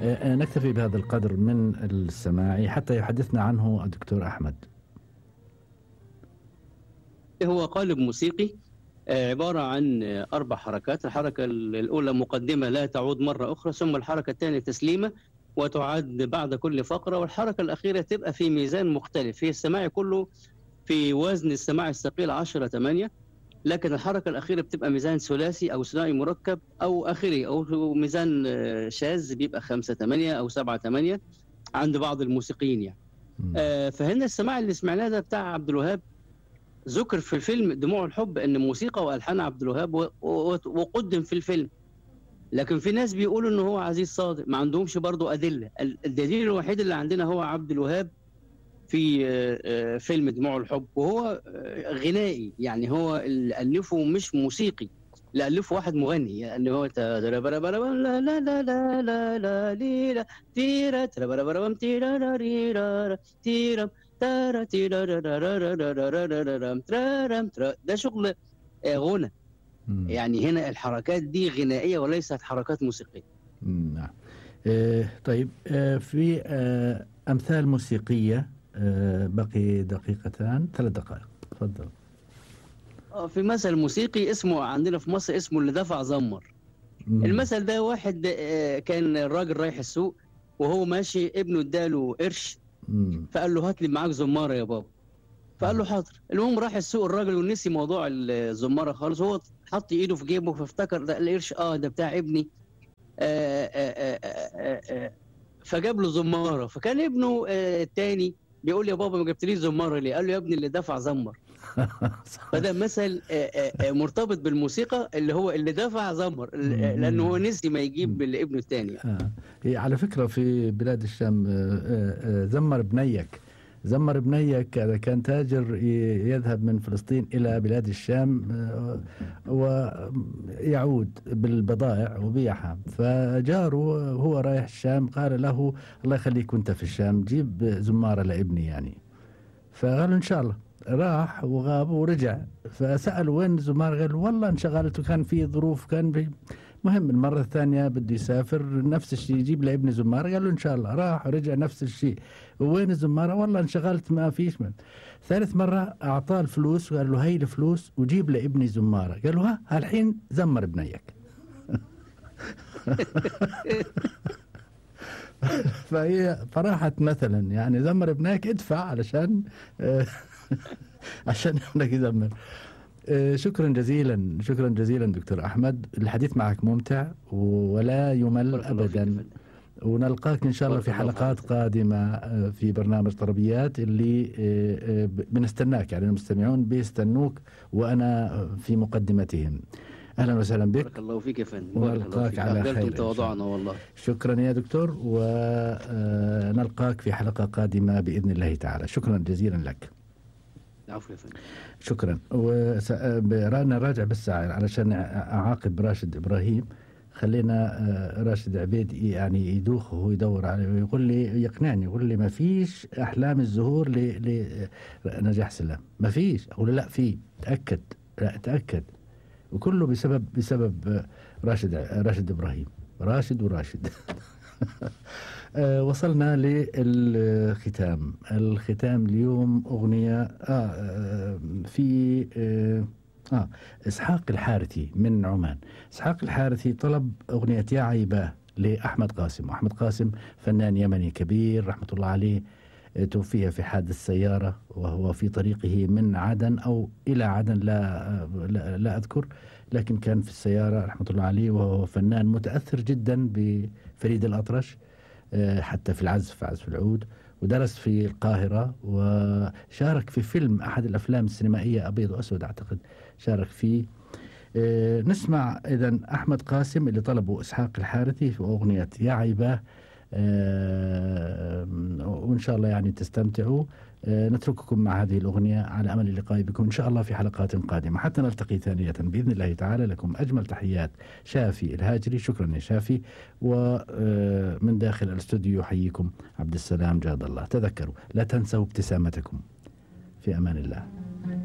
نكتفي بهذا القدر من السماع حتى يحدثنا عنه الدكتور أحمد هو قالب موسيقي عبارة عن أربع حركات الحركة الأولى مقدمة لا تعود مرة أخرى ثم الحركة الثانية تسليمة وتعاد بعد كل فقرة والحركة الأخيرة تبقى في ميزان مختلف هي السماعي كله في وزن السماع الثقيل 10 8 لكن الحركة الأخيرة بتبقى ميزان ثلاثي أو ثنائي مركب أو آخري أو ميزان شاذ بيبقى 5 8 أو 7 8 عند بعض الموسيقيين يعني آه فهنا السماع اللي سمعناه ده بتاع عبد الوهاب ذكر في الفيلم دموع الحب ان موسيقى والحان عبد الوهاب وقدم في الفيلم لكن في ناس بيقولوا ان هو عزيز صادق ما عندهمش برضه ادله الدليل الوحيد اللي عندنا هو عبد الوهاب في فيلم دموع الحب وهو غنائي يعني هو اللي الفه مش موسيقي اللي الفه واحد مغني يعني هو لا لا لا لا لا لا لا ليرا تيرا تيرا تيرا تيرا تيرا ده شغل غنى يعني هنا الحركات دي غنائيه وليست حركات موسيقيه نعم طيب في امثال موسيقيه بقي دقيقتان ثلاث دقائق تفضل في مثل موسيقي اسمه عندنا في مصر اسمه اللي دفع زمر المثل ده واحد كان الراجل رايح السوق وهو ماشي ابنه اداله قرش فقال له هات لي معاك زماره يا بابا فقال له حاضر المهم راح السوق الراجل ونسي موضوع الزماره خالص هو حط ايده في جيبه فافتكر ده القرش اه ده بتاع ابني آآ آآ آآ فجاب له زماره فكان ابنه الثاني بيقول يا بابا ما جبتليش زماره ليه؟ قال له يا ابني اللي دفع زمر فده مثل مرتبط بالموسيقى اللي هو اللي دفع زمر لانه هو نسي ما يجيب لابنه الثاني آه. على فكره في بلاد الشام زمر بنيك زمر بنيك كان تاجر يذهب من فلسطين الى بلاد الشام ويعود بالبضائع وبيعها فجاره هو رايح الشام قال له الله يخليك وانت في الشام جيب زماره لابني يعني فقال ان شاء الله راح وغاب ورجع فسألوا وين الزمار قال والله انشغلت وكان في ظروف كان بي مهم المرة الثانية بده يسافر نفس الشيء يجيب لابني زمارة قال له إن شاء الله راح ورجع نفس الشيء وين الزمارة والله انشغلت ما فيش من ثالث مرة أعطاه الفلوس وقال له هي الفلوس وجيب لابني زمارة قال له ها الحين زمر ابنيك فهي فراحت مثلا يعني زمر ابنك ادفع علشان عشان ابنك يزمر شكرا جزيلا شكرا جزيلا دكتور احمد الحديث معك ممتع ولا يمل ابدا ونلقاك ان شاء الله في حلقات قادمه في برنامج طربيات اللي بنستناك يعني المستمعون بيستنوك وانا في مقدمتهم اهلا وسهلا بك بارك الله فيك يا فندم ونلقاك على خير تواضعنا والله شكرا يا دكتور ونلقاك في حلقه قادمه باذن الله تعالى شكرا جزيلا لك العفو يا فندم شكرا ورانا راجع بس علشان اعاقب راشد ابراهيم خلينا راشد عبيد يعني يدوخ وهو يدور عليه ويقول لي يقنعني يقول لي ما فيش احلام الزهور لنجاح سلام ما فيش اقول لا في تاكد لا تاكد وكله بسبب بسبب راشد راشد ابراهيم راشد وراشد وصلنا للختام الختام اليوم اغنيه آه في آه, اه اسحاق الحارثي من عمان اسحاق الحارثي طلب اغنيه يا عيباه لاحمد قاسم احمد قاسم فنان يمني كبير رحمه الله عليه توفي في حادث سيارة وهو في طريقه من عدن أو إلى عدن لا, لا, لا أذكر لكن كان في السيارة رحمة الله عليه وهو فنان متأثر جدا بفريد الأطرش حتى في العزف عزف العود ودرس في القاهرة وشارك في فيلم أحد الأفلام السينمائية أبيض وأسود أعتقد شارك فيه نسمع إذا أحمد قاسم اللي طلبه إسحاق الحارثي في أغنية يا عيباه آه وإن شاء الله يعني تستمتعوا آه نترككم مع هذه الأغنية على أمل اللقاء بكم إن شاء الله في حلقات قادمة حتى نلتقي ثانية بإذن الله تعالى لكم أجمل تحيات شافي الهاجري شكرا يا شافي ومن داخل الاستوديو يحييكم عبد السلام جاد الله تذكروا لا تنسوا ابتسامتكم في أمان الله